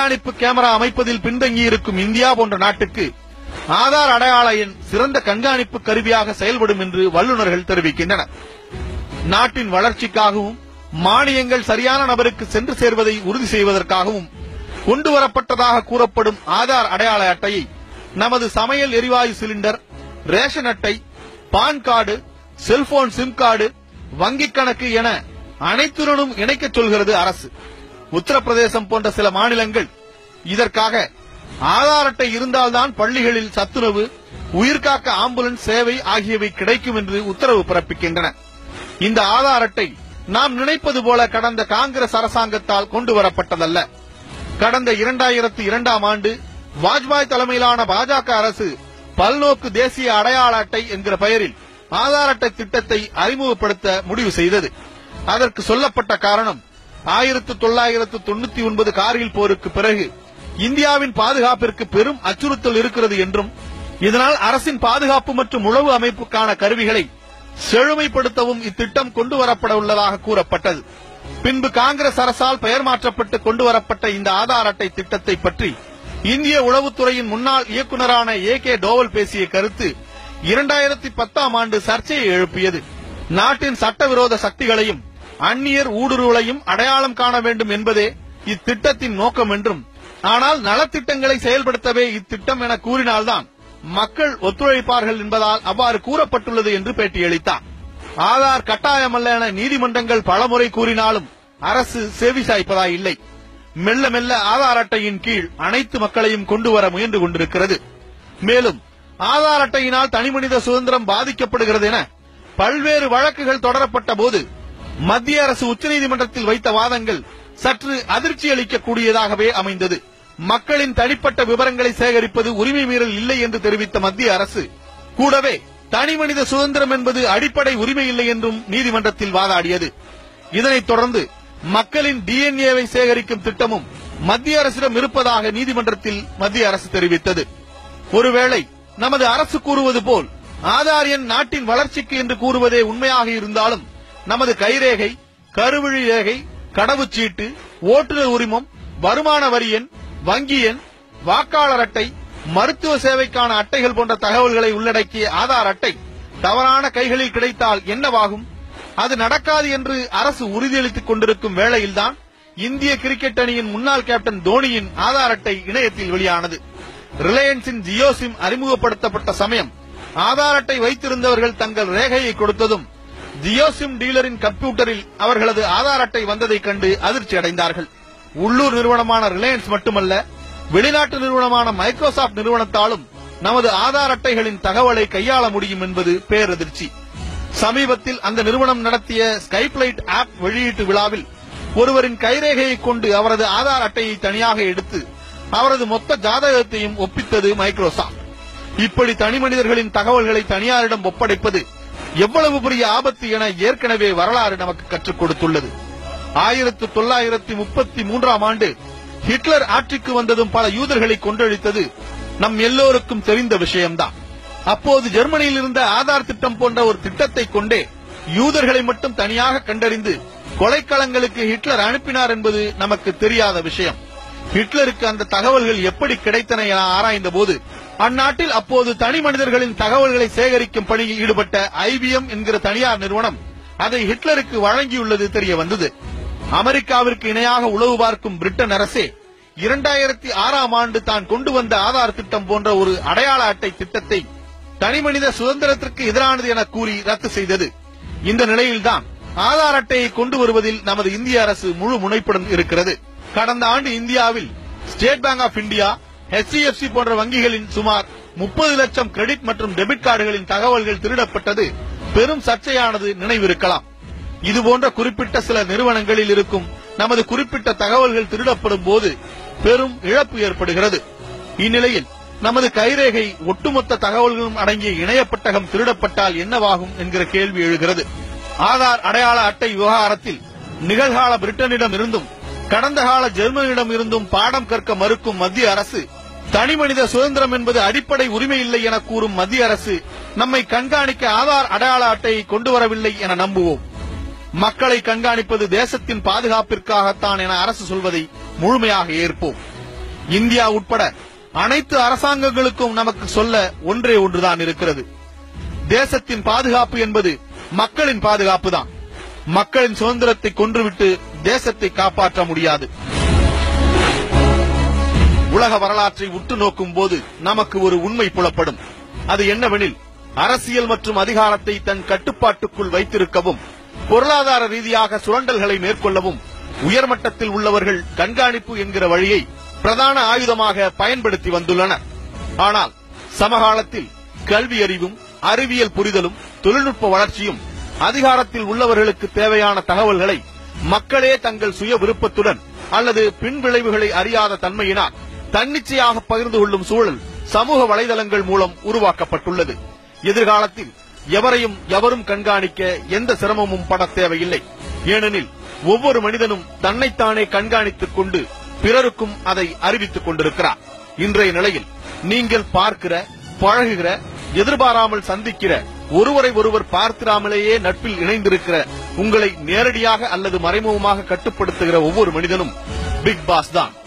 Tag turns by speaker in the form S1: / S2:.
S1: கண்காணிப்பு கேமரா அமைப்பதில் பின்தங்கியிருக்கும் இந்தியா போன்ற நாட்டுக்கு ஆதார் அடையாள எண் சிறந்த கண்காணிப்பு கருவியாக செயல்படும் என்று வல்லுநர்கள் தெரிவிக்கின்றனர் நாட்டின் வளர்ச்சிக்காகவும் மானியங்கள் சரியான நபருக்கு சென்று சேர்வதை உறுதி செய்வதற்காகவும் கொண்டு வரப்பட்டதாக கூறப்படும் ஆதார் அடையாள அட்டையை நமது சமையல் எரிவாயு சிலிண்டர் ரேஷன் அட்டை PAN card cellphone SIM card வங்கிக் கணக்கு என அனைத்துடனும் இணைக்கச் சொல்கிறது அரசு உத்தரப்பிரதேசம் போன்ற சில மாநிலங்கள் இதற்காக ஆதார் அட்டை இருந்தால்தான் பள்ளிகளில் சத்துணவு உயிர்காக்க ஆம்புலன்ஸ் சேவை ஆகியவை கிடைக்கும் என்று உத்தரவு பிறப்பிக்கின்றன இந்த ஆதார் அட்டை நாம் நினைப்பது போல கடந்த காங்கிரஸ் அரசாங்கத்தால் கொண்டு வரப்பட்டதல்ல கடந்த இரண்டாயிரத்து இரண்டாம் ஆண்டு வாஜ்பாய் தலைமையிலான பாஜக அரசு பல்நோக்கு தேசிய அடையாள அட்டை என்கிற பெயரில் ஆதார் அட்டை திட்டத்தை அறிமுகப்படுத்த முடிவு செய்தது அதற்கு சொல்லப்பட்ட காரணம் ஆயிரத்து தொள்ளாயிரத்து தொண்ணூத்தி ஒன்பது கார்கில் போருக்கு பிறகு இந்தியாவின் பாதுகாப்பிற்கு பெரும் அச்சுறுத்தல் இருக்கிறது என்றும் இதனால் அரசின் பாதுகாப்பு மற்றும் உளவு அமைப்புக்கான கருவிகளை செழுமைப்படுத்தவும் இத்திட்டம் கொண்டு வரப்பட உள்ளதாக கூறப்பட்டது பின்பு காங்கிரஸ் அரசால் பெயர் மாற்றப்பட்டு கொண்டு வரப்பட்ட இந்த ஆதார் அட்டை திட்டத்தை பற்றி இந்திய உளவுத்துறையின் முன்னாள் இயக்குநரான ஏ கே டோவல் பேசிய கருத்து இரண்டாயிரத்தி பத்தாம் ஆண்டு சர்ச்சையை எழுப்பியது நாட்டின் சட்டவிரோத சக்திகளையும் அந்நியர் ஊடுருவலையும் அடையாளம் காண வேண்டும் என்பதே இத்திட்டத்தின் நோக்கம் என்றும் ஆனால் நலத்திட்டங்களை செயல்படுத்தவே இத்திட்டம் என கூறினால்தான் மக்கள் ஒத்துழைப்பார்கள் என்பதால் அவ்வாறு கூறப்பட்டுள்ளது என்று பேட்டியளித்தார் ஆதார் கட்டாயமல்ல என நீதிமன்றங்கள் பலமுறை கூறினாலும் அரசு செவி சாய்ப்பதாய் இல்லை மெல்ல மெல்ல ஆதார் அட்டையின் கீழ் அனைத்து மக்களையும் கொண்டு வர முயன்று கொண்டிருக்கிறது மேலும் ஆதார் அட்டையினால் தனிமனித சுதந்திரம் பாதிக்கப்படுகிறது என பல்வேறு வழக்குகள் தொடரப்பட்ட போது மத்திய அரசு உச்சநீதிமன்றத்தில் வைத்த வாதங்கள் சற்று அதிர்ச்சி அளிக்கக்கூடியதாகவே அமைந்தது மக்களின் தனிப்பட்ட விவரங்களை சேகரிப்பது உரிமை மீறல் இல்லை என்று தெரிவித்த மத்திய அரசு கூடவே தனிமனித சுதந்திரம் என்பது அடிப்படை உரிமை இல்லை என்றும் நீதிமன்றத்தில் வாதாடியது இதனைத் தொடர்ந்து மக்களின் டிஎன்ஏவை சேகரிக்கும் திட்டமும் மத்திய அரசிடம் இருப்பதாக நீதிமன்றத்தில் மத்திய அரசு தெரிவித்தது ஒருவேளை நமது அரசு கூறுவது போல் ஆதார் எண் நாட்டின் வளர்ச்சிக்கு என்று கூறுவதே உண்மையாக இருந்தாலும் நமது கைரேகை கருவிழி ரேகை கடவுச்சீட்டு ஓட்டுநர் உரிமம் வருமான வரி எண் வங்கி எண் வாக்காளர் அட்டை மருத்துவ சேவைக்கான அட்டைகள் போன்ற தகவல்களை உள்ளடக்கிய ஆதார் அட்டை தவறான கைகளில் கிடைத்தால் என்னவாகும் அது நடக்காது என்று அரசு உறுதியளித்துக் கொண்டிருக்கும் வேளையில்தான் இந்திய கிரிக்கெட் அணியின் முன்னாள் கேப்டன் தோனியின் ஆதார் அட்டை இணையத்தில் வெளியானது ரிலையன்ஸின் ஜியோ சிம் அறிமுகப்படுத்தப்பட்ட சமயம் ஆதார் அட்டை வைத்திருந்தவர்கள் தங்கள் ரேகையை கொடுத்ததும் ஜியோ சிம் டீலரின் கம்ப்யூட்டரில் அவர்களது ஆதார் அட்டை வந்ததைக் கண்டு அதிர்ச்சி அடைந்தார்கள் உள்ளூர் நிறுவனமான ரிலையன்ஸ் மட்டுமல்ல வெளிநாட்டு நிறுவனமான மைக்ரோசாப்ட் நிறுவனத்தாலும் நமது ஆதார் அட்டைகளின் தகவலை கையாள முடியும் என்பது பேரதிர்ச்சி சமீபத்தில் அந்த நிறுவனம் நடத்திய ஸ்கைப்லைட் ஆப் வெளியீட்டு விழாவில் ஒருவரின் கைரேகையை கொண்டு அவரது ஆதார் அட்டையை தனியாக எடுத்து அவரது மொத்த ஜாதகத்தையும் ஒப்பித்தது மைக்ரோசாப்ட் இப்படி தனி மனிதர்களின் தகவல்களை தனியாரிடம் ஒப்படைப்பது எவ்வளவு பெரிய ஆபத்து என ஏற்கனவே வரலாறு நமக்கு கற்றுக் கொடுத்துள்ளது ஆயிரத்து தொள்ளாயிரத்தி முப்பத்தி மூன்றாம் ஆண்டு ஹிட்லர் ஆட்சிக்கு வந்ததும் பல யூதர்களை கொன்றழித்தது நம் எல்லோருக்கும் தெரிந்த விஷயம்தான் அப்போது ஜெர்மனியில் இருந்த ஆதார் திட்டம் போன்ற ஒரு திட்டத்தை கொண்டே யூதர்களை மட்டும் தனியாக கண்டறிந்து கொலைக்களங்களுக்கு ஹிட்லர் அனுப்பினார் என்பது நமக்கு தெரியாத விஷயம் ஹிட்லருக்கு அந்த தகவல்கள் எப்படி கிடைத்தன என ஆராய்ந்த போது அந்நாட்டில் அப்போது தனி மனிதர்களின் தகவல்களை சேகரிக்கும் பணியில் ஈடுபட்ட ஐபிஎம் என்கிற தனியார் நிறுவனம் அதை ஹிட்லருக்கு வழங்கியுள்ளது தெரிய வந்தது அமெரிக்காவிற்கு இணையாக உளவு பார்க்கும் பிரிட்டன் அரசே இரண்டாயிரத்தி ஆறாம் ஆண்டு தான் கொண்டு வந்த ஆதார் திட்டம் போன்ற ஒரு அடையாள அட்டை திட்டத்தை தனிமனித சுதந்திரத்திற்கு எதிரானது என கூறி ரத்து செய்தது இந்த நிலையில்தான் ஆதார் அட்டையை கொண்டு வருவதில் நமது இந்திய அரசு முழு முனைப்புடன் இருக்கிறது கடந்த ஆண்டு இந்தியாவில் State Bank of India HDFC போன்ற வங்கிகளின் சுமார் முப்பது லட்சம் கிரெடிட் மற்றும் டெபிட் கார்டுகளின் தகவல்கள் திருடப்பட்டது பெரும் சர்ச்சையானது நினைவிருக்கலாம் இதுபோன்ற குறிப்பிட்ட சில நிறுவனங்களில் இருக்கும் நமது குறிப்பிட்ட தகவல்கள் திருடப்படும் போது பெரும் இழப்பு ஏற்படுகிறது இந்நிலையில் நமது கைரேகை ஒட்டுமொத்த தகவல்களும் அடங்கிய இணையப்பட்டகம் திருடப்பட்டால் என்னவாகும் என்கிற கேள்வி எழுகிறது ஆதார் அடையாள அட்டை விவகாரத்தில் நிகழ்கால பிரிட்டனிடம் இருந்தும் கடந்த கால ஜெர்மனியிடம் இருந்தும் பாடம் கற்க மறுக்கும் மத்திய அரசு தனிமனித சுதந்திரம் என்பது அடிப்படை உரிமை இல்லை என கூறும் மத்திய அரசு நம்மை கண்காணிக்க ஆதார் அடையாள அட்டையை கொண்டு வரவில்லை என நம்புவோம் மக்களை கண்காணிப்பது தேசத்தின் பாதுகாப்பிற்காகத்தான் என அரசு சொல்வதை முழுமையாக ஏற்போம் இந்தியா உட்பட அனைத்து அரசாங்கங்களுக்கும் நமக்கு சொல்ல ஒன்றே ஒன்றுதான் இருக்கிறது தேசத்தின் பாதுகாப்பு என்பது மக்களின் பாதுகாப்பு தான் மக்களின் சுதந்திரத்தை கொன்றுவிட்டு தேசத்தை காப்பாற்ற முடியாது உலக வரலாற்றை உற்று நோக்கும் போது நமக்கு ஒரு உண்மை புலப்படும் அது என்னவெனில் அரசியல் மற்றும் அதிகாரத்தை தன் கட்டுப்பாட்டுக்குள் வைத்திருக்கவும் பொருளாதார ரீதியாக சுரண்டல்களை மேற்கொள்ளவும் உயர்மட்டத்தில் உள்ளவர்கள் கண்காணிப்பு என்கிற வழியை பிரதான ஆயுதமாக பயன்படுத்தி வந்துள்ளனர் ஆனால் சமகாலத்தில் கல்வி அறிவும் அறிவியல் புரிதலும் தொழில்நுட்ப வளர்ச்சியும் அதிகாரத்தில் உள்ளவர்களுக்கு தேவையான தகவல்களை மக்களே தங்கள் சுய விருப்பத்துடன் அல்லது பின் விளைவுகளை அறியாத தன்மையினால் தன்னிச்சையாக பகிர்ந்து கொள்ளும் சூழல் சமூக வலைதளங்கள் மூலம் உருவாக்கப்பட்டுள்ளது எதிர்காலத்தில் எவரையும் எவரும் கண்காணிக்க எந்த சிரமமும் பட தேவையில்லை ஏனெனில் ஒவ்வொரு மனிதனும் தன்னைத்தானே கண்காணித்துக் கொண்டு பிறருக்கும் அதை அறிவித்துக் கொண்டிருக்கிறார் இன்றைய நிலையில் நீங்கள் பார்க்கிற பழகுகிற எதிர்பாராமல் சந்திக்கிற ஒருவரை ஒருவர் பார்த்திராமலேயே நட்பில் இணைந்திருக்கிற உங்களை நேரடியாக அல்லது மறைமுகமாக கட்டுப்படுத்துகிற ஒவ்வொரு மனிதனும் பிக் பாஸ் தான்